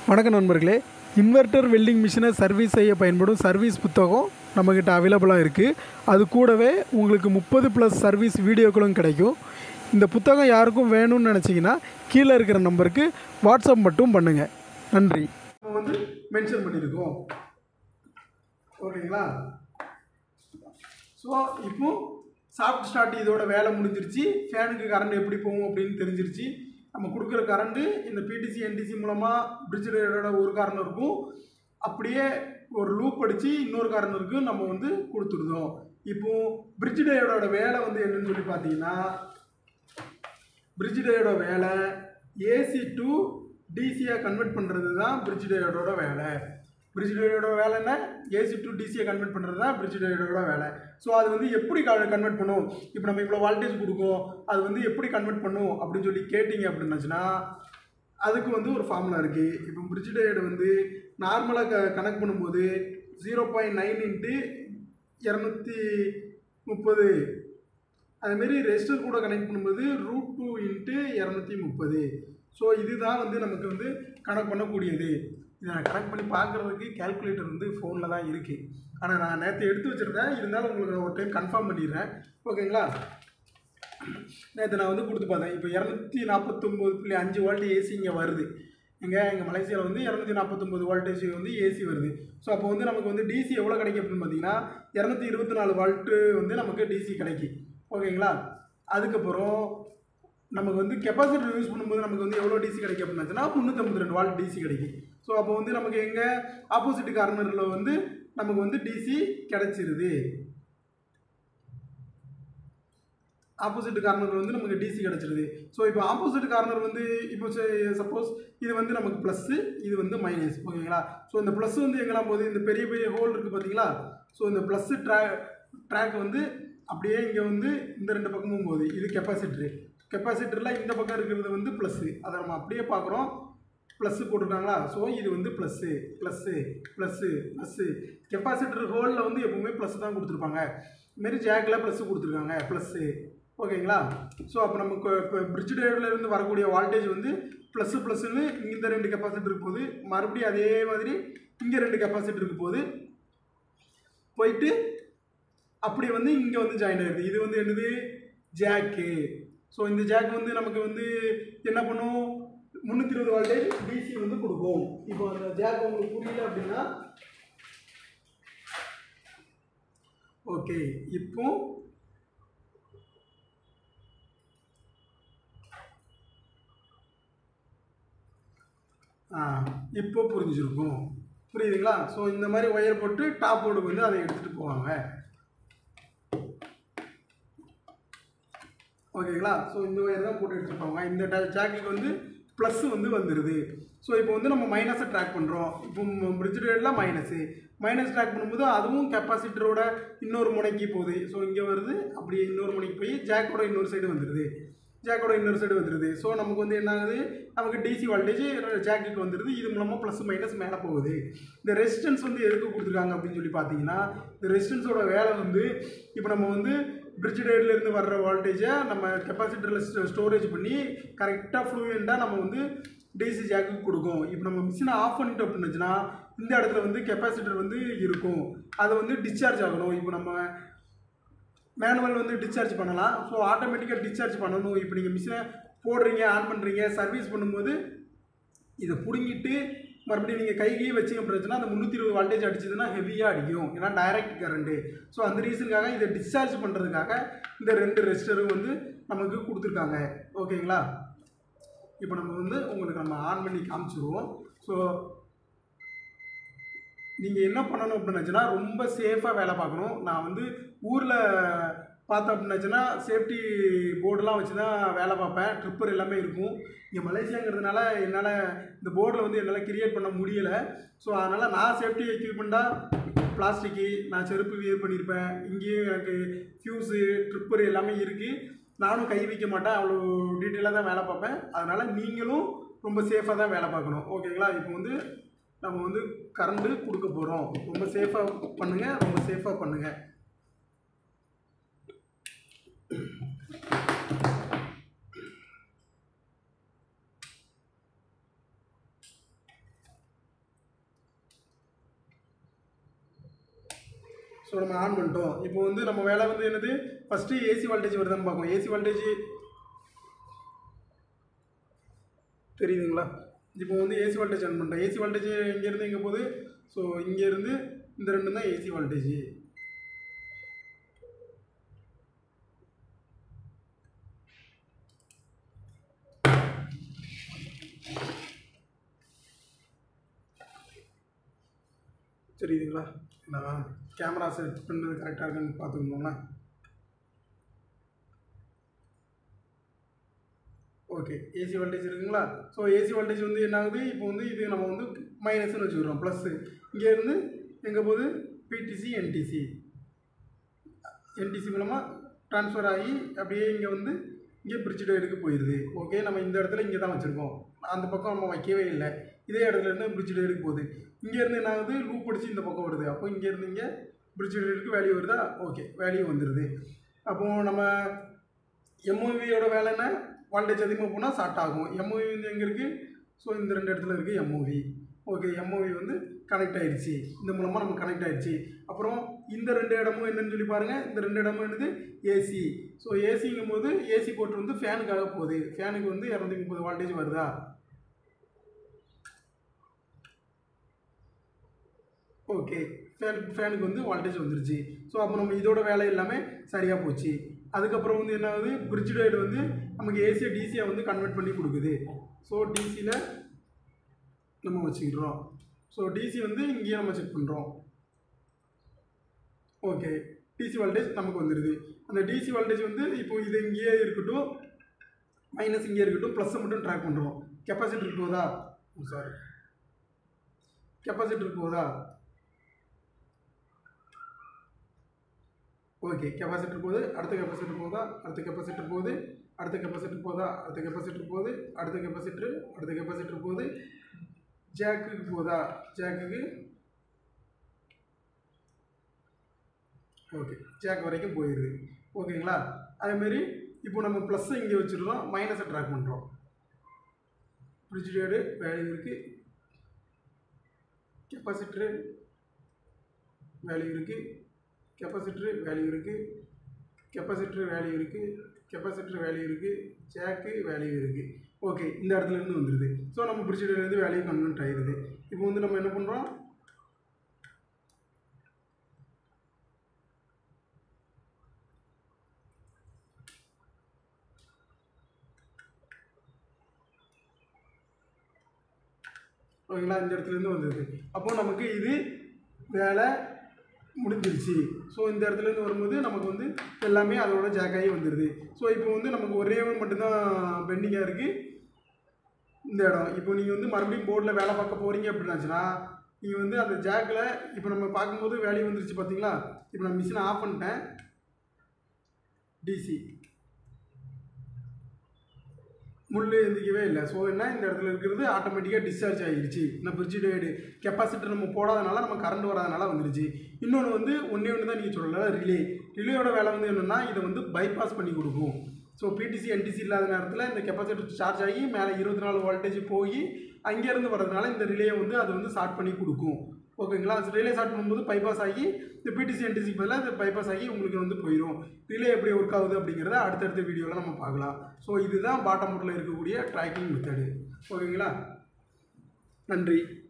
வணக்கம் நண்பர்களே inverter welding மிஷினை சர்வீஸ் செய்ய பயன்படும் சர்வீஸ் புத்தகம் நம்மக்கிட்ட அவைலபிளாக இருக்குது அது கூடவே உங்களுக்கு முப்பது ப்ளஸ் சர்வீஸ் வீடியோக்களும் கிடைக்கும் இந்த புத்தகம் யாருக்கும் வேணும்னு நினச்சிங்கன்னா கீழே இருக்கிற நம்பருக்கு வாட்ஸ்அப் மட்டும் பண்ணுங்கள் நன்றி நம்ம வந்து மென்ஷன் பண்ணியிருக்கோம் ஓகேங்களா ஸோ இப்போ சாஃப்ட் ஸ்டார்ட் இதோட வேலை முடிஞ்சிருச்சு ஃபேனுக்கு கரண்ட் எப்படி போகும் அப்படின்னு தெரிஞ்சிருச்சு நம்ம கொடுக்குற கரண்ட்டு இந்த பிடிசி என்டிசி மூலமாக பிரிட்ஜ் ரேடோட ஒரு காரணம் இருக்கும் அப்படியே ஒரு லூப் அடித்து இன்னொரு காரணருக்கு நம்ம வந்து கொடுத்துருந்தோம் இப்போ பிரிட்ஜ் டேயோட வேலை வந்து என்னன்னு சொல்லி பார்த்தீங்கன்னா பிரிட்ஜ் டேயோட வேலை ஏசி டு டிசியாக கன்வெர்ட் பண்ணுறது தான் பிரிட்ஜ் டேயோட வேலை பிரிட்ஜ் டேயோட வேலை என்ன ஏசி டு டிசியை கன்வெர்ட் பண்ணுறது தான் பிரிட்ஜ் டேயோட வேலை ஸோ அது வந்து எப்படி கன்வெர்ட் பண்ணும் இப்போ நம்ம இவ்வளோ வால்டேஜ் கொடுக்கும் அது வந்து எப்படி கன்வெர்ட் பண்ணும் அப்படின்னு சொல்லி கேட்டிங்க அப்படின்னாச்சுன்னா அதுக்கு வந்து ஒரு ஃபார்முலா இருக்குது இப்போ பிரிட்ஜ் டேயோட வந்து நார்மலாக க கனெக்ட் பண்ணும்போது ஜீரோ பாயிண்ட் நைன் இன்ட்டு இரநூத்தி முப்பது அதுமாரி ரெஜிஸ்டர் கூட கனெக்ட் பண்ணும்போது ரூட் டூ இன்ட்டு இரநூத்தி முப்பது ஸோ இதுதான் வந்து நமக்கு வந்து கணக்கு பண்ணக்கூடியது இதை நான் கனெக்ட் பண்ணி பார்க்குறதுக்கு கேல்குலேட்டர் வந்து ஃபோனில் தான் இருக்குது ஆனால் நான் நேற்று எடுத்து வச்சுருந்தேன் இருந்தாலும் உங்களுக்கு நான் ஒரு டைம் கன்ஃபார்ம் பண்ணிடுறேன் ஓகேங்களா நேற்று நான் வந்து கொடுத்து பார்த்தேன் இப்போ இரநூத்தி நாற்பத்தொம்போது புள்ளி அஞ்சு வோல்ட் ஏசி இங்கே வருது எங்கே எங்கள் மலேசியாவில் வந்து இரநூத்தி நாற்பத்தொம்போது வோல்டேஜ் வந்து ஏசி வருது ஸோ அப்போ வந்து நமக்கு வந்து டிசி எவ்வளோ கிடைக்கும் அப்படின்னு பார்த்தீங்கன்னா இரநூத்தி இருபத்தி நாலு வால்ட்டு வந்து நமக்கு டிசி கிடைக்கும் ஓகேங்களா அதுக்கப்புறம் நமக்கு வந்து கெப்பாசிட்டர் யூஸ் பண்ணும்போது நமக்கு வந்து எவ்வளோ டிசி கிடைக்கும் அப்படின்னாச்சுன்னா முந்நூற்றம்பத்தி ரெண்டு வால்ட் டிசி கிடைக்கும் ஸோ அப்போ வந்து நமக்கு எங்கே ஆப்போசிட் கார்னரில் வந்து நமக்கு வந்து டிசி கிடைச்சிருது ஆப்போசிட் கார்னர் வந்து நமக்கு டிசி கிடச்சிருது ஸோ இப்போ ஆப்போசிட் கார்னர் வந்து இப்போ சப்போஸ் இது வந்து நமக்கு ப்ளஸ்ஸு இது வந்து மைனஸ் ஓகேங்களா ஸோ இந்த ப்ளஸ் வந்து எங்கெல்லாம் போகுது இந்த பெரிய பெரிய ஹோல் இருக்குது பார்த்தீங்களா ஸோ இந்த ப்ளஸ்ஸு ட்ரா ட்ராக் வந்து அப்படியே இங்கே வந்து இந்த ரெண்டு பக்கமும் போகுது இது கெப்பாசிட்டரு கெப்பாசிட்டரில் இந்த பக்கம் இருக்கிறது வந்து ப்ளஸ்ஸு அதை நம்ம அப்படியே பார்க்குறோம் ப்ளஸ்ஸு போட்டிருக்காங்களா ஸோ இது வந்து plus plus plus plus capacitor ஹோலில் வந்து எப்பவுமே ப்ளஸ் தான் கொடுத்துருப்பாங்க இதுமாரி ஜாக்கில் ப்ளஸ்ஸு கொடுத்துருக்காங்க ப்ளஸ்ஸு ஓகேங்களா ஸோ அப்போ நமக்கு இப்போ பிரிட்ஜ் இருந்து வரக்கூடிய வால்டேஜ் வந்து ப்ளஸ்ஸு ப்ளஸ்ஸுன்னு இந்த ரெண்டு கெப்பாசிட்டருக்கு போகுது மறுபடியும் அதே மாதிரி இங்கே ரெண்டு கெப்பாசிட்டருக்கு போகுது போயிட்டு அப்படி வந்து இங்கே வந்து ஜாயின் ஆகிடுது இது வந்து என்னது ஜாக்கு ஸோ இந்த ஜாக் வந்து நமக்கு வந்து என்ன பண்ணும் முந்நூற்றி இருபது வால்டேஜ் டிசி வந்து கொடுக்கும் இப்போ அந்த ஜாக் உங்களுக்கு புரியல அப்படின்னா ஓகே இப்போ ஆ இப்போ புரிஞ்சிருக்கும் புரியுதுங்களா ஸோ இந்த மாதிரி ஒயர் போட்டு டாப் போர்டுக்கு வந்து அதை எடுத்துகிட்டு போவாங்க ஓகேங்களா ஸோ இந்த ஒயர் தான் போட்டு எடுத்துகிட்டு போவாங்க இந்த ஜாக்கெட் வந்து ப்ளஸ் வந்து வந்துடுது ஸோ இப்போ வந்து நம்ம மைனஸை ட்ராக் பண்ணுறோம் இப்போ பிரிட்ஜ் ரேட்டில் மைனஸு மைனஸ் ட்ராக் பண்ணும்போது அதுவும் கெப்பாசிட்டரோட இன்னொரு முனைக்கு போகுது ஸோ இங்கே வருது அப்படியே இன்னொரு முனைக்கு போய் ஜாக்கோட இன்னொரு சைடு வந்துடுது ஜாக்கோட இன்னொரு சைடு வந்துடுது ஸோ நமக்கு வந்து என்ன ஆகுது நமக்கு டிசி வால்டேஜ் ஜாக்கெட் வந்துடுது இது மூலமாக ப்ளஸ் மைனஸ் மேலே போகுது இந்த ரெசிஸ்டன்ஸ் வந்து எதுக்கு கொடுத்துருக்காங்க அப்படின்னு சொல்லி பார்த்தீங்கன்னா இந்த ரெசிஸ்டன்ஸோட வேலை வந்து இப்போ நம்ம வந்து பிரிட்ஜ் டேட்லேருந்து வர்ற வால்டேஜை நம்ம கெப்பாசிட்டரில் ஸ்டோரேஜ் பண்ணி கரெக்டாக ஃப்ளூயண்ட்டாக நம்ம வந்து டிசி ஜாக்கு கொடுக்கும் இப்போ நம்ம மிஷினை ஆஃப் பண்ணிட்டோம் அப்படின்னுச்சுன்னா இந்த இடத்துல வந்து கெப்பாசிட்டர் வந்து இருக்கும் அது வந்து டிஸ்சார்ஜ் ஆகணும் இப்போ நம்ம மேனுவல் வந்து டிஸ்சார்ஜ் பண்ணலாம் ஸோ ஆட்டோமேட்டிக்காக டிஸ்சார்ஜ் பண்ணணும் இப்போ நீங்கள் மிஷினை போடுறீங்க ஆன் பண்ணுறீங்க சர்வீஸ் பண்ணும்போது இதை பிடுங்கிட்டு மறுபடியும் நீங்கள் கைகையே வச்சிங்க அப்படின்னா அந்த முந்நூற்றி இருபது வால்டேஜ் அடிச்சதுன்னா ஹெவியாக அடிக்கும் ஏன்னா டைரக்ட் கரண்ட்டு ஸோ அந்த ரீசனுக்காக இதை டிஸ்சார்ஜ் பண்ணுறதுக்காக இந்த ரெண்டு ரெஜிஸ்டரும் வந்து நமக்கு கொடுத்துருக்காங்க ஓகேங்களா இப்போ நம்ம வந்து உங்களுக்கு நம்ம ஆன் பண்ணி காமிச்சிருவோம் ஸோ நீங்கள் என்ன பண்ணணும் அப்படின்னாச்சுன்னா ரொம்ப சேஃபாக வேலை பார்க்கணும் நான் வந்து ஊரில் பார்த்தோம் அப்படின்னாச்சுன்னா சேஃப்டி போர்டெலாம் வச்சு தான் வேலை பார்ப்பேன் ட்ரிப்பர் எல்லாமே இருக்கும் இங்கே மலேசியாங்கிறதுனால என்னால் இந்த போர்டில் வந்து என்னால் கிரியேட் பண்ண முடியலை ஸோ அதனால் நான் சேஃப்டி எக்யூப்மெண்ட்டாக பிளாஸ்டிக்கு நான் செருப்பு வியர் பண்ணியிருப்பேன் இங்கேயும் எனக்கு ஃப்யூஸு ட்ரிப்பர் எல்லாமே இருக்குது நானும் கை வைக்க மாட்டேன் அவ்வளோ டீட்டெயிலாக தான் வேலை பார்ப்பேன் அதனால் நீங்களும் ரொம்ப சேஃபாக தான் வேலை பார்க்கணும் ஓகேங்களா இப்போ வந்து நம்ம வந்து கரண்ட்டு கொடுக்க போகிறோம் ரொம்ப சேஃபாக பண்ணுங்கள் ரொம்ப சேஃபாக பண்ணுங்கள் ஸோ நம்ம ஆன் பண்ணிட்டோம் இப்போ வந்து நம்ம வேலை வந்து என்னது ஃபஸ்ட்டு ஏசி வால்டேஜ் வருதான்னு பார்ப்போம் ஏசி வால்டேஜ் தெரியுதுங்களா இப்போ வந்து ஏசி வால்டேஜ் ஆன் பண்ணிட்டோம் ஏசி வால்டேஜ் இங்கேருந்து எங்கே போகுது ஸோ இங்கேருந்து இந்த ரெண்டும் தான் ஏசி வால்டேஜ் தெரியுதுங்களா நான் கேமரா செட் பண்ணது கரெக்டாக இருக்குன்னு பார்த்துக்கணுங்களா ஓகே ஏசி வோல்டேஜ் இருக்குங்களா ஸோ ஏசி வோல்டேஜ் வந்து என்ன ஆகுது இப்போ வந்து இது நம்ம வந்து மைனஸ்னு வச்சுக்கிறோம் ப்ளஸ்ஸு இங்கேருந்து எங்கே போகுது பிடிசி என்டிசி என்டிசி மூலமாக ட்ரான்ஸ்ஃபர் ஆகி அப்படியே இங்கே வந்து இங்கே பிரிட்ஜ் டயருக்கு போயிடுது ஓகே நம்ம இந்த இடத்துல இங்கே தான் வச்சுருக்கோம் அந்த பக்கம் நம்ம வைக்கவே இல்லை இதே இடத்துல இருந்து பிரிட்ஜ் டயருக்கு போகுது இங்கேருந்து என்ன ஆகுது லூப் அடிச்சு இந்த பக்கம் வருது அப்போ இங்கேருந்து இங்கே பிரிட்ஜ் டயருக்கு வேல்யூ வருதா ஓகே வேல்யூ வந்துடுது அப்போது நம்ம எம்ஓவியோட வேலை என்ன வால்டேஜ் அதிகமாக போனால் ஷார்ட் ஆகும் எம்ஓவி வந்து எங்கே இருக்குது ஸோ இந்த ரெண்டு இடத்துல இருக்குது எம்ஓவி ஓகே எம்ஓவி வந்து கனெக்ட் ஆயிடுச்சு இந்த மூலமாக நம்ம கனெக்ட் ஆயிடுச்சு அப்புறம் இந்த ரெண்டு இடமும் என்னன்னு சொல்லி பாருங்கள் இந்த ரெண்டு இடமும் என்னது ஏசி ஸோ ஏசிங்கும் போது ஏசி போட்டு வந்து ஃபேனுக்காக போகுது ஃபேனுக்கு வந்து இரநூத்தி முப்பது வால்டேஜ் வருதா ஓகே ஃபேன் ஃபேனுக்கு வந்து வால்டேஜ் வந்துருச்சு ஸோ அப்போ நம்ம இதோட வேலை எல்லாமே சரியாக போச்சு அதுக்கப்புறம் வந்து என்ன ஆகுது பிரிட்ஜ் டைடு வந்து நமக்கு ஏசியை டிசியை வந்து கன்வெர்ட் பண்ணி கொடுக்குது ஸோ டிசியில் நம்ம வச்சுக்கிறோம் ஸோ டிசி வந்து இங்கேயே நம்ம செக் பண்ணுறோம் ஓகே டிசி வால்டேஜ் நமக்கு வந்துடுது அந்த டிசி வால்டேஜ் வந்து இப்போ இது இங்கேயே இருக்கட்டும் மைனஸ் இங்கே இருக்கட்டும் ப்ளஸ்ஸை மட்டும் ட்ராக் பண்ணுறோம் கெப்பாசிட்டர் போதா சாரி கெப்பாசிட்டர் போதா ஓகே கெப்பாசிட்டர் போகுது அடுத்த கெப்பாசிட்டர் போதா அடுத்த கெப்பாசிட்டர் போகுது அடுத்த கெப்பாசிட்டர் போதா அடுத்த கெப்பாசிட்டர் போகுது அடுத்த கெப்பாசிட்டர் அடுத்த கெப்பாசிட்டர் போகுது ஜாக்குக்கு போதா ஜாக்குக்கு ஓகே ஜாக் வரைக்கும் போயிடுது ஓகேங்களா அதேமாரி இப்போ நம்ம ப்ளஸ்ஸை இங்கே வச்சுருக்கோம் மைனஸை ட்ராக் பண்ணுறோம் பிரிட்ஜ் வேல்யூ இருக்குது கெப்பாசிட்டரு வேல்யூ இருக்குது கெப்பாசிட்டரு வேல்யூ இருக்குது கெப்பாசிட்டர் வேல்யூ இருக்குது கெப்பாசிட்டர் வேல்யூ இருக்குது ஜாக்கு வேல்யூ இருக்குது ஓகே இந்த இடத்துல இருந்து வந்துடுது ஸோ நம்ம பிரிட்ஜிலேருந்து வேல்யூ கன்வெர்ட் ஆகிடுது இப்போ வந்து நம்ம என்ன பண்ணுறோம் ஓகேங்களா இந்த இடத்துலேருந்து வந்தது அப்போ நமக்கு இது வேலை முடிஞ்சிருச்சு ஸோ இந்த இடத்துலேருந்து வரும்போது நமக்கு வந்து எல்லாமே அதோட ஜாக்காகி வந்துடுது ஸோ இப்போ வந்து நமக்கு ஒரே ஒரு மட்டும்தான் பெண்டிங்காக இருக்குது இந்த இடம் இப்போ நீங்கள் வந்து மறுபடியும் போர்டில் வேலை பார்க்க போகிறீங்க அப்படின்னாச்சுன்னா நீங்கள் வந்து அந்த ஜாக்கில் இப்போ நம்ம பார்க்கும்போது வேல்யூ வந்துருச்சு பார்த்தீங்களா இப்போ நான் மிஷினை ஆஃப் பண்ணிட்டேன் டிசி முள் எந்திக்கவே இல்லை ஸோ என்ன இந்த இடத்துல இருக்கிறது ஆட்டோமேட்டிக்காக டிஸ்சார்ஜ் ஆகிடுச்சு இந்த பிரிட்ஜ் டேடு கெப்பாசிட்டர் நம்ம போடாதனால நம்ம கரண்ட் வராதனால வந்துருச்சு இன்னொன்று வந்து ஒன்றே ஒன்று தான் நீங்கள் சொல்லல ரிலே ரிலேயோட வேலை வந்து என்னென்னா இதை வந்து பைபாஸ் பண்ணி கொடுக்கும் ஸோ பிடிசி என்டிசி இல்லாத நேரத்தில் இந்த கெப்பாசிட்டர் சார்ஜ் ஆகி மேலே இருபத்தி நாலு வோல்டேஜ் போய் அங்கேருந்து வர்றதுனால இந்த ரிலே வந்து அது வந்து ஸ்டார்ட் பண்ணி கொடுக்கும் ஓகேங்களா ரிலே ஸ்டார்ட் பண்ணும்போது பைபாஸ் ஆகி இந்த பிடிசி என்டிசிக்கு பதிலாக இந்த பைபாஸ் ஆகி உங்களுக்கு வந்து போயிடும் ரிலே எப்படி ஒர்க் ஆகுது அப்படிங்கிறத அடுத்தடுத்த வீடியோவில் நம்ம பார்க்கலாம் ஸோ இதுதான் பாட்டம் மோட்டில் இருக்கக்கூடிய ட்ராக்கிங் மெத்தடு ஓகேங்களா நன்றி